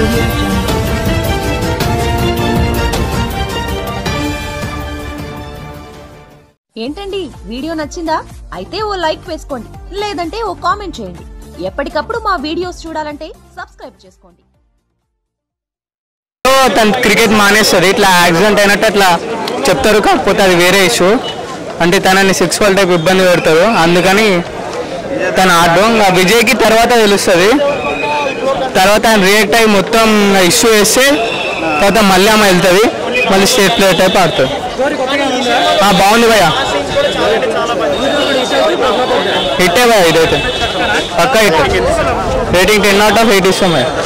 audio jungle. ఏంటండి video నచ్చిందా అయితే ఓ లైక్ వేసుకోండి లేదంటే ఓ కామెంట్ చేయండి ఎప్పటికప్పుడు మా వీడియోస్ చూడాలంటే సబ్స్క్రైబ్ చేసుకోండి తను క్రికెట్ మానేస్తుంది ఇట్లా యాక్సిడెంట్ అయినట్టు అట్లా చెప్తారు కాకపోతే అది వేరే ఇష్యూ అంటే తనని సెక్సువల్ టైప్ ఇబ్బంది పెడతారు అందుకని తను ఆడడం ఇంకా విజయ్కి తర్వాత తెలుస్తుంది తర్వాత ఆయన రియాక్ట్ అయ్యి మొత్తం ఇష్యూ వేస్తే తర్వాత మళ్ళీ ఆమె వెళ్తుంది మళ్ళీ స్టేట్ ప్లేయర్ టైప్ ఆడుతుంది ఆ, బాగుంది భయ్య హిట్టే భయ ఇదైతే పక్కా hit rating ten out of eight ఇస్తాం భయ్య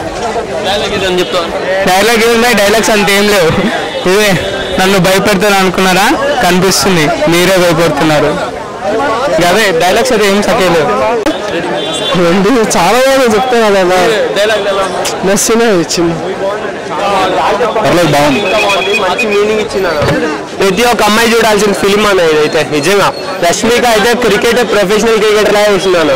డైలాగ్ ఏమున్నాయి డైలాగ్స్ అంత ఏం లేవు ఇవే నన్ను భయపెడతాను అనుకున్నారా కనిపిస్తుంది మీరే భయపడుతున్నారు ఇక అదే డైలాగ్స్ అయితే ఏం సకేలేవు రెండు చాలా బాగా చెప్తాను కదా నచ్చినే ఇచ్చింది పర్లేదు బాగుంది మంచి మీనింగ్ ఇచ్చింది ప్రతి ఒక్క అమ్మాయి చూడాల్సిన ఫిలిం అన్న ఇదైతే నిజంగా రష్మిక అయితే క్రికెట్ ప్రొఫెషనల్ క్రికెటర్ లా వేసినాను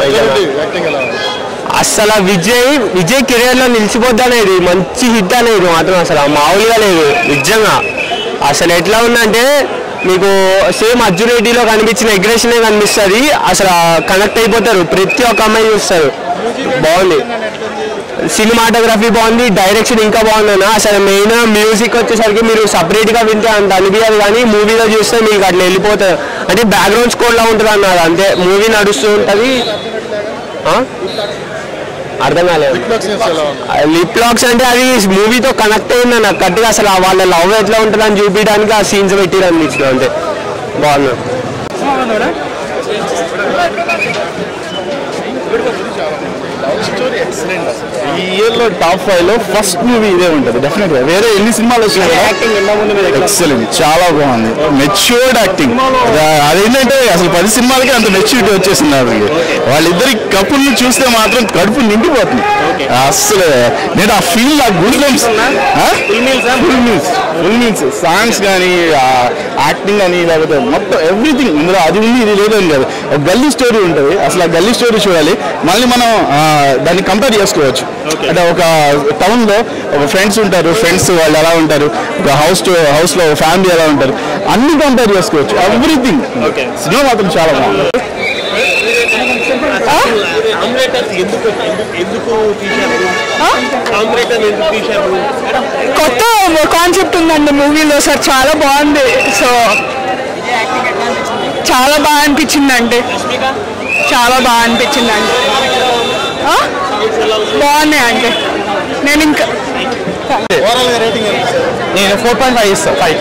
అసలు విజయ్ విజయ్ కెరీర్ లో నిలిచిపోద్ది అనేది మంచి హిట్ అనేది మాత్రం అసలు మామూలుగా లేదు నిజంగా అసలు ఎట్లా ఉందంటే మీకు సేమ్ అర్జున్ రెడ్డిలో కనిపించిన అగ్రెషనే కనిపిస్తుంది అసలు కనెక్ట్ అయిపోతారు ప్రతి ఒక్క అమ్మాయి చూస్తారు బాగుంది సినిమాటోగ్రఫీ బాగుంది డైరెక్షన్ ఇంకా బాగుందన్న అసలు మెయిన్ మ్యూజిక్ వచ్చేసరికి మీరు separate గా వింటే అంత అనిపించదు కానీ మూవీలో చూస్తే మీకు అట్లా వెళ్ళిపోతారు అంటే బ్యాక్గ్రౌండ్ స్కోర్ లా ఉంటుంది అన్నారు అంతే మూవీ నడుస్తూ ఉంటుంది అర్థం కాలేదు లిప్ లాక్స్ అంటే అది మూవీతో కనెక్ట్ అయింది నాకు కరెక్ట్గా అసలు ఆ వాళ్ళ లవ్ ఎట్లా ఉంటుందని చూపించడానికి ఆ సీన్స్ పెట్టిరు అనిపించిన అంతే బాగుంది ఈ ఇయర్ లో టాప్ ఫైవ్ లో ఫస్ట్ మూవీ ఇదే ఉంటుంది డెఫినెట్ గా వేరే ఎన్ని సినిమాలు వచ్చినాయి ఎక్సలెంట్ చాలా బాగుంది మెచ్యూర్డ్ యాక్టింగ్ అదేంటంటే అసలు పది సినిమాలకి అంత మెచ్యూరిటీ వచ్చేసింది వాళ్ళకి వాళ్ళిద్దరి కపుల్ని చూస్తే మాత్రం కడుపు నిండిపోతుంది అసలు నేను ఆ ఫీల్ ఆ good films full meals full meals songs కానీ యాక్టింగ్ కానీ లేకపోతే మొత్తం ఎవ్రీథింగ్ ఇందులో అది ఉంది ఇది లేదు అని కాదు ఒక గల్లీ స్టోరీ ఉంటుంది అసలు ఆ గల్లీ స్టోరీ చూడాలి మళ్ళీ మనం ఆ, దాన్ని కంపేర్ చేసుకోవచ్చు అంటే ఒక టౌన్ లో ఒక ఫ్రెండ్స్ ఉంటారు ఫ్రెండ్స్ వాళ్ళు ఎలా ఉంటారు ఒక హౌస్ టు హౌస్ లో ఫ్యామిలీ ఎలా ఉంటారు అన్ని కంపేర్ చేసుకోవచ్చు ఎవ్రీథింగ్ సినిమా మాత్రం చాలా బాగుంది కొత్త కాన్సెప్ట్ ఉందండి మూవీలో సార్ చాలా బాగుంది సో చాలా బాగా అనిపించిందండి చాలా బాగా అనిపించిందండి ఆ? బాగున్నాయండి నేను ఇంకా నేను ఫోర్ పాయింట్ ఫైవ్ ఇస్తాను ఫైవ్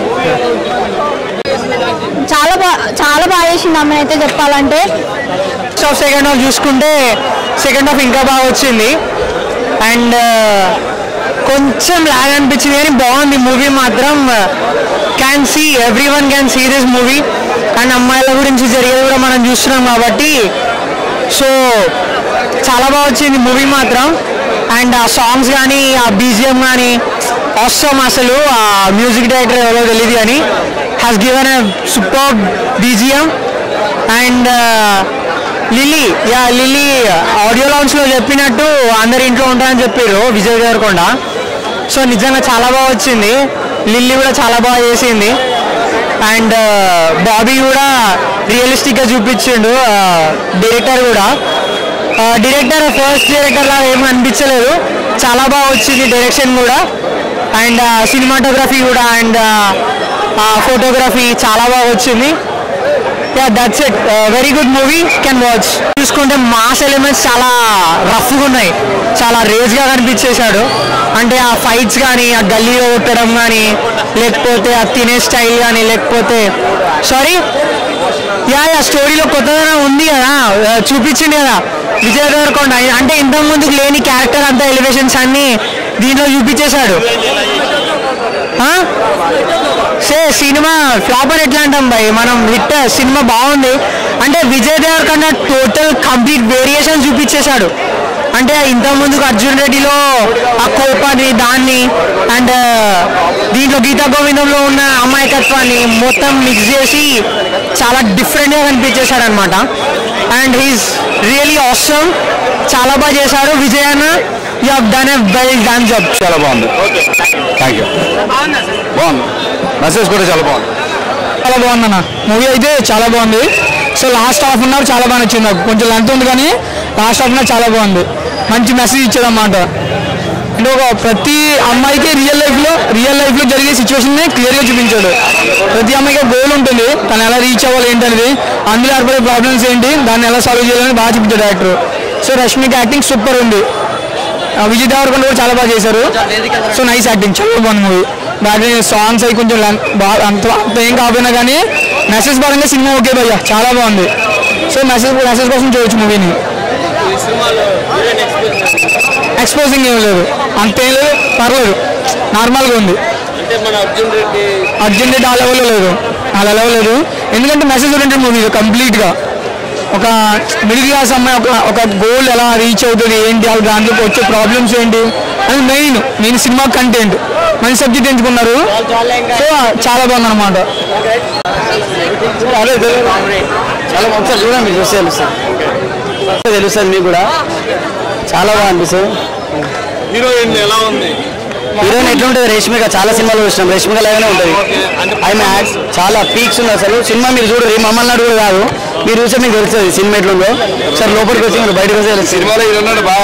చాలా బాగా చాలా బాగా చేసింది అమ్మాయి అయితే చెప్పాలంటే ఫస్ట్ హాఫ్ సెకండ్ హాఫ్ చూసుకుంటే సెకండ్ హాఫ్ ఇంకా బాగా వచ్చింది అండ్ కొంచెం లాగ్ అనిపించింది కానీ బాగుంది మూవీ మాత్రం can see every one can see this movie and అమ్మాయిల గురించి జరిగేది కూడా మనం చూస్తున్నాం కాబట్టి సో చాలా బాగా వచ్చింది మూవీ మాత్రం అండ్ ఆ సాంగ్స్ కానీ ఆ బీజిఎం కానీ అవసరం అసలు ఆ మ్యూజిక్ డైరెక్టర్ ఎవరో తెలియదు కానీ has given a super BGM and Lilly yeah Lilly audio launch లో చెప్పినట్టు అందరి ఇంట్లో ఉంటారని చెప్పారు విజయ్ దేవరకొండ సో నిజంగా చాలా బాగా వచ్చింది లిల్లీ కూడా చాలా బాగా చేసింది అండ్ బాబీ కూడా రియలిస్టిక్ గా చూపించిండు డైరెక్టర్ కూడా డైరెక్టర్ ఫస్ట్ డైరెక్టర్ లాగా ఏమీ అనిపించలేదు చాలా బాగా వచ్చింది డైరెక్షన్ కూడా అండ్ సినిమాటోగ్రఫీ కూడా అండ్ ఫోటోగ్రఫీ చాలా బాగా వచ్చింది yeah that's it very good movie can watch చూసుకుంటే మాస్ ఎలిమెంట్స్ చాలా రఫ్గా ఉన్నాయి చాలా రేజ్గా కనిపించేశాడు అంటే ఆ ఫైట్స్ కానీ ఆ గల్లీలో కొట్టడం కానీ లేకపోతే ఆ తినే స్టైల్ కానీ లేకపోతే సారీ యా యా స్టోరీలో కొత్తదనం ఉంది కదా ఆ, చూపించింది కదా విజయ్ దేవరకొండ అంటే ఇంతకు ముందుకు లేని క్యారెక్టర్ అంతా ఎలివేషన్స్ అన్ని దీంట్లో చూపించేశాడు ఆ? సే సినిమా ఫ్లాప్ అని ఎట్లా అంటాం భయ్ మనం హిట్ సినిమా బాగుంది అంటే Vijay Deverakonda total complete variation చూపించేశాడు అంటే ఇంత ముందుకు అర్జున్ రెడ్డిలో ఆ కోపాన్ని దాన్ని అండ్ దీంట్లో గీతా గోవిందంలో ఉన్న అమాయకత్వాన్ని మొత్తం మిక్స్ చేసి చాలా డిఫరెంట్గా కనిపించేశాడు అనమాట అండ్ హీస్ రియలీ ఆసమ్ చాలా బాగా చేశారు విజయ్ అన్న you have done a well done job చాలా బాగుంది థ్యాంక్ యూ బాగుంది మెసేజ్ కూడా చాలా బాగుంది చాలా బాగుంది అన్న మూవీ అయితే చాలా బాగుంది so last half an hour చాలా బాగా నచ్చింది నాకు కొంచెం లెంత్ ఉంది కానీ లాస్ట్ హాఫ్ అన్ అవర్ చాలా బాగుంది మంచి మెసేజ్ ఇచ్చాడు అన్నమాట అంటే ఒక ప్రతి అమ్మాయికి రియల్ లైఫ్లో రియల్ లైఫ్లో జరిగే సిచ్యువేషన్ని క్లియర్గా చూపించాడు ప్రతి అమ్మాయికి గోల్ ఉంటుంది తను ఎలా రీచ్ అవ్వాలి ఏంటనేది అందులో ఏర్పడే ప్రాబ్లమ్స్ ఏంటి దాన్ని ఎలా సాల్వ్ చేయాలని బాగా చూపించాడు డైరెక్టర్ సో రష్మికి యాక్టింగ్ సూపర్ ఉంది ఆ, విజయ్ దేవరకొండ కూడా చాలా బాగా చేశారు సో నైస్ యాక్టింగ్ చాలా బాగుంది మూవీ దాని సాంగ్స్ అవి కొంచెం లెన్- బాగా అంత అంత ఏం కాకపోయినా కానీ మెసేజ్ పరంగా సినిమా ఓకే భయ్య చాలా బాగుంది సో మెసేజ్ మెసేజ్ కోసం చూడొచ్చు మూవీని ఎక్స్పోజింగ్ ఏం లేదు అంతేం లేదు పర్లేదు నార్మల్గా ఉంది అంటే మన అర్జున్ రెడ్డి అర్జెంట్ ఆ లెవెల్లో లేదు ఆ లెవెల్ లేదు ఎందుకంటే మెసేజ్ ఓరియంటెడ్ మూవీ కంప్లీట్గా ఒక మిడిల్ క్లాస్ అమ్మాయి ఒక ఒక గోల్ ఎలా రీచ్ అవుతుంది ఏంటి అవి దాంట్లోకి వచ్చే ప్రాబ్లమ్స్ ఏంటి అది మెయిన్ మెయిన్ సినిమా కంటెంట్ మంచి సబ్జెక్ట్ ఎంచుకున్నారు సో చాలా బాగుంది అనమాట అదే చాలా ఒకసారి చూడండి చూస్తే తెలుస్తుంది తెలుస్తుంది మీకు కూడా చాలా బాగా అనిపిస్తుంది హీరోయిన్ ఎలా ఉంది హీరోయిన్ ఎట్లుంటుంది రేష్మిక చాలా సినిమాలు చూసినాం రేష్మిక లాగానే ఉంటుంది ఆమె యాక్ట్స్ చాలా పీక్స్ ఉంది అసలు సినిమా మీరు చూడరు మమ్మల్ని అడుగు కాదు మీరు చూస్తే మీకు తెలుస్తుంది సినిమా ఎట్లుందో సార్ లోపలికి వచ్చి మీరు బయటకు వస్తే సినిమాలో హీరో బాగా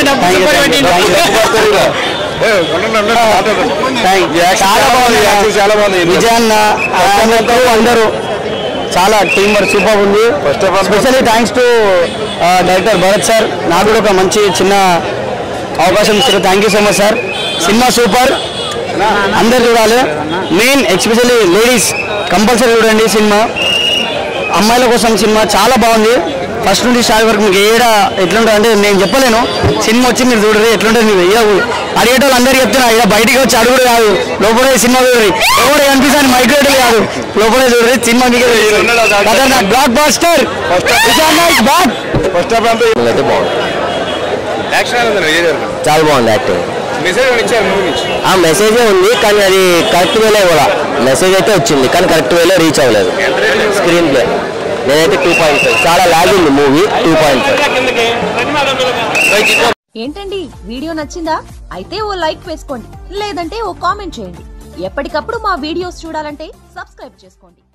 చాలా బాగుంది చాలా బాగుంది విజయాన్న ఆమెతో అందరూ చాలా టీం వర్క్ సూపర్ ఉంది specially thanks to director Bharath sir నాకు కూడా ఒక మంచి చిన్న అవకాశం ఇచ్చారు thank you so much sir సినిమా సూపర్ అందరు చూడాలి మెయిన్ ఎస్పెషల్లీ లేడీస్ కంపల్సరీ చూడండి సినిమా అమ్మాయిల కోసం సినిమా చాలా బాగుంది ఫస్ట్ నుండి స్టార్ట్ వరకు మీకు ఏడా ఎట్లుంటుంది అంటే నేను చెప్పలేను సినిమా వచ్చి మీరు చూడరు ఎట్లుంటుంది మీరు ఏ అడిగేటోళ్ళు అందరికీ చెప్తున్నా ఇక బయటికి వచ్చి అడుగుడు కాదు లోపలే సినిమా చూడరు ఎవరు కనిపిస్తాను మైక్రోవేట్ కాదు లోపలే చూడరు సినిమా మీకే బ్లాక్ బాస్టర్ బాక్ ఫస్ట్ హాఫ్ అంతా అయితే బాగుంది యాక్షన్ ఎలా ఉంది విజయ్ దేవరకొండ చాలా బాగుంది యాక్టింగ్ మెసేజ్ ఏమైనా ఇచ్చారు మూవీ నుంచి ఆ మెసేజే ఉంది కానీ అది కరెక్ట్ వేలో కూడా మెసేజ్ అయితే వచ్చింది కానీ కరెక్ట్ వేలో రీచ్ అవ్వలేదు స్క్రీన్ ప్లే నేనైతే టూ పాయింట్ ఫైవ్ చాలా లాగ్ ఉంది మూవీ టూ పాయింట్ ఫైవ్ ఏంటండి వీడియో నచ్చిందా అయితే ఓ లైక్ వేసుకోండి లేదంటే ఓ కామెంట్ చేయండి ఎప్పటికప్పుడు మా వీడియోస్ చూడాలంటే సబ్స్క్రైబ్ చేసుకోండి